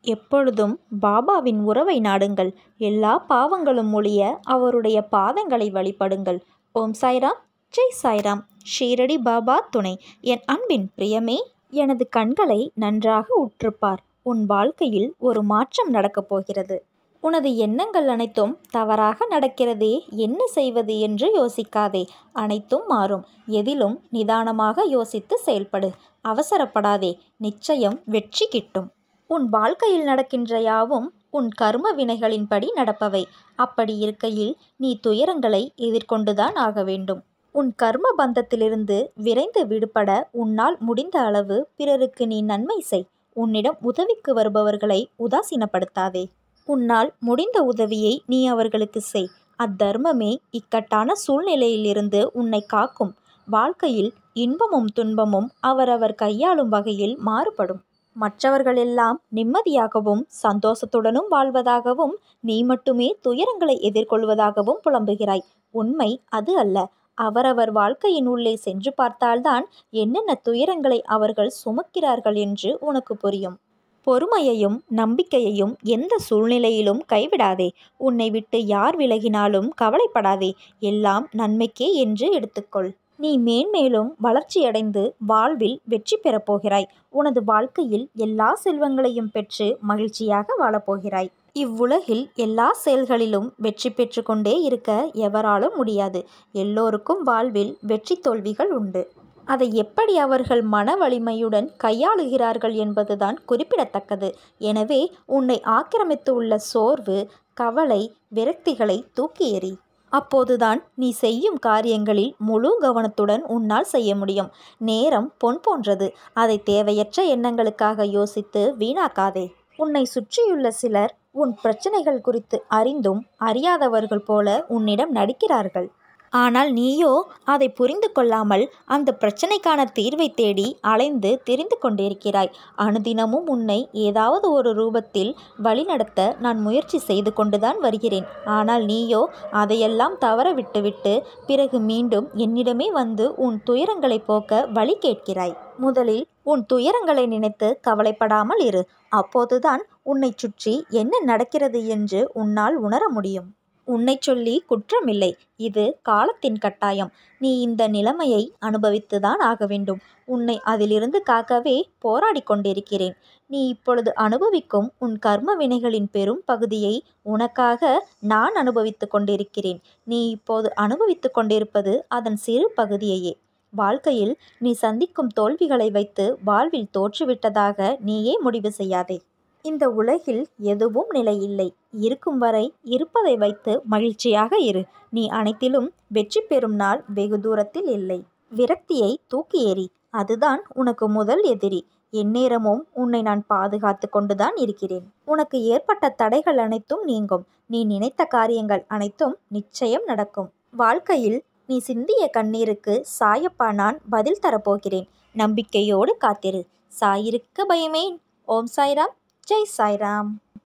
எப்பொழுதும் பாபாவின் உறவை நாடுங்கள் எல்லா பாவங்களும் ஒழிய அவருடைய பாதங்களை வழிபடுங்கள் ஓம் சாய்ராம் ஜெய் சாய்ராம் ஷீரடி பாபா துணை என் அன்பின் பிரியமே எனது கண்களை நன்றாக உற்றுப்பார் உன் வாழ்க்கையில் ஒரு மாற்றம் நடக்கப் போகிறது உனது எண்ணங்கள் அனைத்தும் தவறாக நடக்கிறதே என்ன செய்வது என்று யோசிக்காதே அனைத்தும் மாறும் எதிலும் நிதானமாக யோசித்து செயல்படு அவசரப்படாதே நிச்சயம் வெற்றி கிட்டும் உன் வாழ்க்கையில் நடக்கின்ற யாவும் உன் கர்ம வினைகளின்படி நடப்பவை அப்படி இருக்கையில் நீ துயரங்களை எதிர்கொண்டுதான் ஆக வேண்டும் உன் கர்ம பந்தத்திலிருந்து விரைந்து விடுபட உன்னால் முடிந்த அளவு பிறருக்கு நீ நன்மை செய் உன்னிடம் உதவிக்கு வருபவர்களை உதாசீனப்படுத்தாதே உன்னால் முடிந்த உதவியை நீ அவர்களுக்கு செய் அத்தர்மமே இக்கட்டான சூழ்நிலையிலிருந்து உன்னை காக்கும் வாழ்க்கையில் இன்பமும் துன்பமும் அவரவர் கையாளும் வகையில் மாறுபடும் மற்றவர்களெல்லாம் நிம்மதியாகவும் சந்தோஷத்துடனும் வாழ்வதாகவும் நீ மட்டுமே துயரங்களை எதிர்கொள்வதாகவும் புலம்புகிறாய் உண்மை அது அல்ல அவரவர் வாழ்க்கையின் உள்ளே சென்று பார்த்தால்தான் என்னென்ன துயரங்களை அவர்கள் சுமக்கிறார்கள் என்று உனக்கு புரியும் பொறுமையையும் நம்பிக்கையையும் எந்த சூழ்நிலையிலும் கைவிடாதே உன்னை விட்டு யார் விலகினாலும் கவலைப்படாதே எல்லாம் நன்மைக்கே என்று எடுத்துக்கொள் நீ மேன்மேலும் வளர்ச்சியடைந்து வாழ்வில் வெற்றி பெறப் போகிறாய் உனது வாழ்க்கையில் எல்லா செல்வங்களையும் பெற்று மகிழ்ச்சியாக வாழப்போகிறாய் இவ்வுலகில் எல்லா செயல்களிலும் வெற்றி பெற்று கொண்டே இருக்க எவராலும் முடியாது எல்லோருக்கும் வாழ்வில் வெற்றி தோல்விகள் உண்டு அதை எப்படி அவர்கள் மன வலிமையுடன் கையாளுகிறார்கள் என்பதுதான் குறிப்பிடத்தக்கது எனவே உன்னை ஆக்கிரமித்து உள்ள சோர்வு கவலை விரக்திகளை தூக்கி எறி அப்போதுதான் நீ செய்யும் காரியங்களில் முழு கவனத்துடன் உன்னால் செய்ய முடியும் நேரம் பொன் போன்றது அதை தேவையற்ற எண்ணங்களுக்காக யோசித்து வீணாக்காதே உன்னை சுற்றியுள்ள சிலர் உன் பிரச்சனைகள் குறித்து அறிந்தும் அறியாதவர்கள் போல உன்னிடம் நடிக்கிறார்கள் ஆனால் நீயோ அதை புரிந்து கொள்ளாமல் அந்த பிரச்சனைக்கான தீர்வை தேடி அலைந்து தெரிந்து கொண்டிருக்கிறாய் அனுதினமும் உன்னை ஏதாவது ஒரு ரூபத்தில் வழிநடத்த நான் முயற்சி செய்து கொண்டுதான் வருகிறேன் ஆனால் நீயோ அதையெல்லாம் தவற விட்டுவிட்டு பிறகு மீண்டும் என்னிடமே வந்து உன் துயரங்களை போக்க வழி கேட்கிறாய் முதலில் உன் துயரங்களை நினைத்து கவலைப்படாமல் இரு அப்போதுதான் உன்னை சுற்றி என்ன நடக்கிறது என்று உன்னால் உணர முடியும் உன்னை சொல்லி குற்றமில்லை இது காலத்தின் கட்டாயம் நீ இந்த நிலைமையை அனுபவித்துதான் ஆக வேண்டும் உன்னை அதிலிருந்து காக்கவே போராடி கொண்டிருக்கிறேன் நீ இப்பொழுது அனுபவிக்கும் உன் கர்ம வினைகளின் பெரும் பகுதியை உனக்காக நான் அனுபவித்து கொண்டிருக்கிறேன் நீ இப்போது அனுபவித்து கொண்டிருப்பது அதன் சிறு பகுதியையே வாழ்க்கையில் நீ சந்திக்கும் தோல்விகளை வைத்து வாழ்வில் தோற்றுவிட்டதாக நீயே முடிவு செய்யாதே இந்த உலகில் எதுவும் நிலையில்லை இருக்கும் வரை இருப்பதை வைத்து மகிழ்ச்சியாக இரு நீ அனைத்திலும் வெற்றி பெறும் நாள் வெகு தூரத்தில் இல்லை விரக்தியை தூக்கி எறி அதுதான் உனக்கு முதல் எதிரி எந்நேரமும் உன்னை நான் பாதுகாத்து கொண்டுதான் இருக்கிறேன் உனக்கு ஏற்பட்ட தடைகள் அனைத்தும் நீங்கும் நீ நினைத்த காரியங்கள் அனைத்தும் நிச்சயம் நடக்கும் வாழ்க்கையில் நீ சிந்திய கண்ணீருக்கு சாயப்பா நான் பதில் தரப்போகிறேன் நம்பிக்கையோடு காத்திரு சாயிருக்க பயமேன் ஓம் சாய்ராம் ஜெய் சாய்ராம்